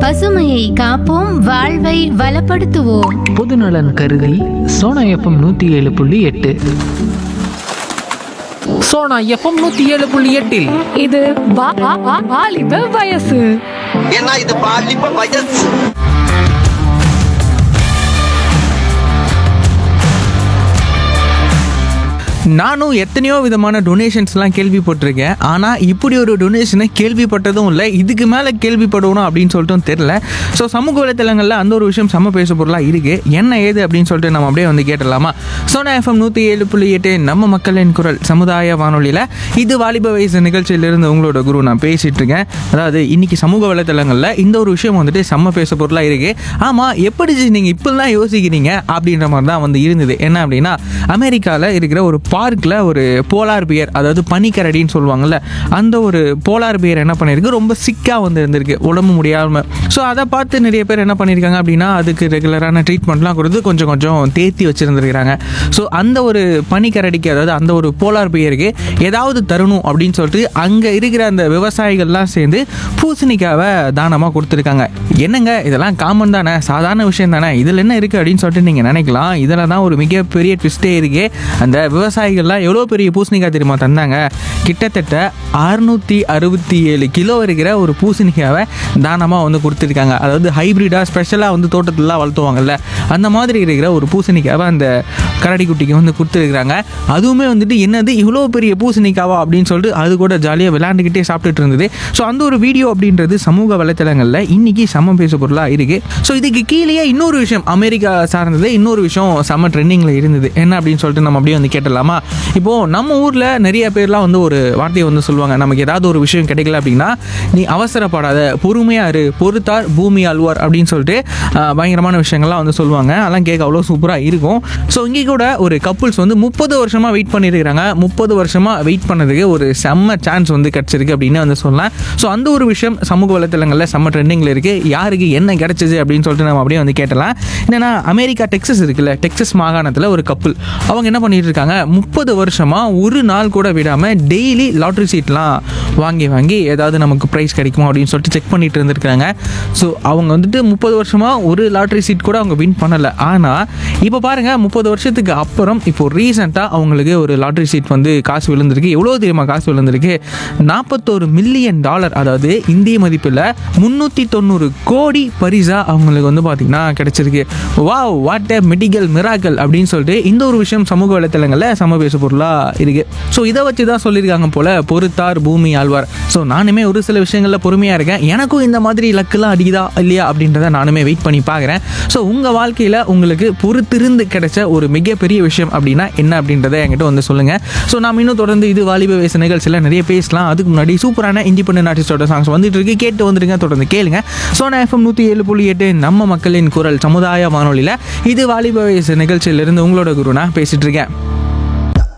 பசுமையை காப்போம் வாழ்வை வளப்படுத்துவோம் பொதுநலன் கருதி சோனா எஃப்எம் நூற்றி ஏழு புள்ளி எட்டு சோனா எஃப்எம் நூற்றி ஏழு புள்ளி எட்டில் இது வா- வா- வா- வாலிப வயசு ஏன்னா இது பாலிப்ப வயசு நானும் எத்தனையோ விதமான டொனேஷன்ஸ்லாம் கேள்விப்பட்டிருக்கேன் ஆனால் இப்படி ஒரு டொனேஷனை கேள்விப்பட்டதும் இல்லை இதுக்கு மேலே கேள்விப்படணும் அப்படின்னு சொல்லிட்டு தெரில ஸோ சமூக வலைத்தளங்களில் அந்த ஒரு விஷயம் சம பேச பொருளாக இருக்குது என்ன ஏது அப்படின்னு சொல்லிட்டு நம்ம அப்படியே வந்து கேட்டலாமா சோனா எஃப்எம் நூற்றி ஏழு புள்ளி எட்டு நம்ம மக்களின் குரல் சமுதாய வானொலியில் இது வாலிப வயசு நிகழ்ச்சியிலிருந்து உங்களோட குரு நான் பேசிகிட்டு இருக்கேன் அதாவது இன்னைக்கு சமூக வலைத்தளங்களில் இந்த ஒரு விஷயம் வந்துட்டு செம்ம பேச பொருளாக இருக்குது ஆமாம் எப்படி நீங்கள் இப்படிலாம் யோசிக்கிறீங்க அப்படின்ற மாதிரி தான் வந்து இருந்தது என்ன அப்படின்னா அமெரிக்காவில் இருக்கிற ஒரு பார்க்கில் ஒரு போலார் பியர் அதாவது பனிக்கரடின்னு சொல்லுவாங்கல்ல அந்த ஒரு போலார் பியர் என்ன பண்ணியிருக்கு ரொம்ப சிக்காக வந்து இருந்திருக்கு உடம்பு முடியாமல் ஸோ அதை பார்த்து நிறைய பேர் என்ன பண்ணியிருக்காங்க அப்படின்னா அதுக்கு ரெகுலரான ட்ரீட்மெண்ட்லாம் கொடுத்து கொஞ்சம் கொஞ்சம் தேத்தி வச்சுருந்துருக்காங்க ஸோ அந்த ஒரு பனிக்கரடிக்கு அதாவது அந்த ஒரு போலார் பியருக்கு ஏதாவது தரணும் அப்படின்னு சொல்லிட்டு அங்கே இருக்கிற அந்த விவசாயிகள்லாம் சேர்ந்து பூசணிக்காவை தானமாக கொடுத்துருக்காங்க என்னங்க இதெல்லாம் காமன் தானே சாதாரண விஷயம் தானே இதில் என்ன இருக்குது அப்படின்னு சொல்லிட்டு நீங்கள் நினைக்கலாம் இதில் தான் ஒரு மிகப்பெரிய ட்விஸ்டே இருக்கு அந்த விவசாயிகள்லாம் எவ்வளோ பெரிய பூசணிக்காய் தெரியுமா தந்தாங்க கிட்டத்தட்ட அறுநூற்றி அறுபத்தி ஏழு கிலோ இருக்கிற ஒரு பூசணிக்காவை தானமாக வந்து கொடுத்துருக்காங்க அதாவது ஹைப்ரிடாக ஸ்பெஷலாக வந்து தோட்டத்திலலாம் வளர்த்துவாங்கல்ல அந்த மாதிரி இருக்கிற ஒரு பூசணிக்காவை அந்த கரடி குட்டிக்கு வந்து கொடுத்துருக்குறாங்க அதுவுமே வந்துட்டு என்னது இவ்வளோ பெரிய பூசணிக்காவா அப்படின்னு சொல்லிட்டு அது கூட ஜாலியாக விளையாண்டுக்கிட்டே சாப்பிட்டுட்டு இருந்தது ஸோ அந்த ஒரு வீடியோ அப்படின்றது சமூக வலைத்தளங்களில் இன்னைக்கு செம்ம பேச பொருளாக இருக்கு ஸோ இதுக்கு கீழேயே இன்னொரு விஷயம் அமெரிக்கா சார்ந்தது இன்னொரு விஷயம் செம்ம ட்ரெண்டிங்கில் இருந்தது என்ன அப்படின்னு சொல்லிட்டு நம்ம அப்படியே வந்து கேட்டலாமா இப்போது நம்ம ஊரில் நிறைய பேர்லாம் வந்து ஒரு வார்த்தையை வந்து சொல்லுவாங்க நமக்கு ஏதாவது ஒரு விஷயம் கிடைக்கல அப்படின்னா நீ அவசரப்படாத பொறுமையாக இரு பொறுத்தார் பூமி ஆழ்வார் அப்படின்னு சொல்லிட்டு ஆஹ், பயங்கரமான விஷயங்கள்லாம் வந்து சொல்லுவாங்க அதெல்லாம் கேட்க அவ்வளோ சூப்பராக இருக்கும் ஸோ இங்கே கூட ஒரு கப்புள்ஸ் வந்து முப்பது வருஷமாக வெயிட் பண்ணியிருக்கிறாங்க முப்பது வருஷமாக வெயிட் பண்ணதுக்கு ஒரு செம்ம சான்ஸ் வந்து கிடச்சிருக்கு அப்படின்னு வந்து சொல்லலாம் ஸோ அந்த ஒரு விஷயம் சமூக வலைத்தளங்களில் செம்ம ட்ரெண்டிங்கில் இருக்குது யாருக்கு என்ன கிடைச்சது அப்படின்னு சொல்லிட்டு நம்ம அப்படியே வந்து கேட்டலாம் என்னன்னா அமெரிக்கா டெக்ஸஸ் இருக்குல்ல டெக்ஸஸ் மாகாணத்தில் ஒரு கப்புள் அவங்க என்ன பண்ணிட்டு இருக்காங்க முப்பது வருஷமாக ஒரு நாள் கூட விடாமல் டெய்லி லாட்ரி சீட்லாம் வாங்கி வாங்கி ஏதாவது நமக்கு ப்ரைஸ் கிடைக்குமா அப்படின்னு சொல்லிட்டு செக் பண்ணிட்டு இருந்திருக்காங்க ஸோ அவங்க வந்துட்டு முப்பது வருஷமாக ஒரு லாட்ரி சீட் கூட அவங்க வின் பண்ணலை ஆனால் இப்போ பாருங்கள் முப்பது வருஷத்துக்கு அப்புறம் இப்போ ரீசெண்டாக அவங்களுக்கு ஒரு லாட்ரி சீட் வந்து காசு விழுந்திருக்கு எவ்வளோ தெரியுமா காசு விழுந்திருக்கு நாற்பத்தோரு மில்லியன் டாலர் அதாவது இந்திய மதிப்பில் முந்நூற்றி தொண்ணூறு கோடி பரிசா அவங்களுக்கு வந்து பார்த்திங்கன்னா கிடைச்சிருக்கு wow what a medical miracle அப்படின்னு சொல்லிட்டு இந்த ஒரு விஷயம் சமூக வலைத்தளங்களில் சமபேச பொருளாக இருக்குது ஸோ இதை வச்சு தான் சொல்லியிருக்காங்க போல் பொறுத்தார் பூமி ஆழ்வார் ஸோ நானுமே ஒரு சில விஷயங்களில் பொறுமையாக இருக்கேன் எனக்கும் இந்த மாதிரி லக்குலாம் அடிக்குதா இல்லையா அப்படின்றத நானுமே வெயிட் பண்ணி பார்க்குறேன் ஸோ உங்கள் வாழ்க்கையில் உங்களுக்கு பொறுத்திருந்து கிடைச்ச ஒரு மிகப்பெரிய விஷயம் அப்படின்னா என்ன அப்படின்றத என்கிட்ட வந்து சொல்லுங்கள் ஸோ நாம் இன்னும் தொடர்ந்து இது வாலிப வயசு நிகழ்ச்சியில் நிறைய பேசலாம் அதுக்கு முன்னாடி சூப்பரான இண்டிபெண்டன்ட் ஆர்டிஸ்டோட சாங்ஸ் வந்துட்டு இருக்கு கேட்டு வந்துருங்க தொடர்ந்து கேளுங்க சோனா எஃப்எம் நூற்றி ஏழு புள்ளி எட்டு நம்ம மக்களின் குரல் சமுதாய வானொலியில் இது வாலிப வயசு நிகழ்ச்சியிலிருந்து உங்களோட குரு நான் பேசிட்டு இருக்கேன்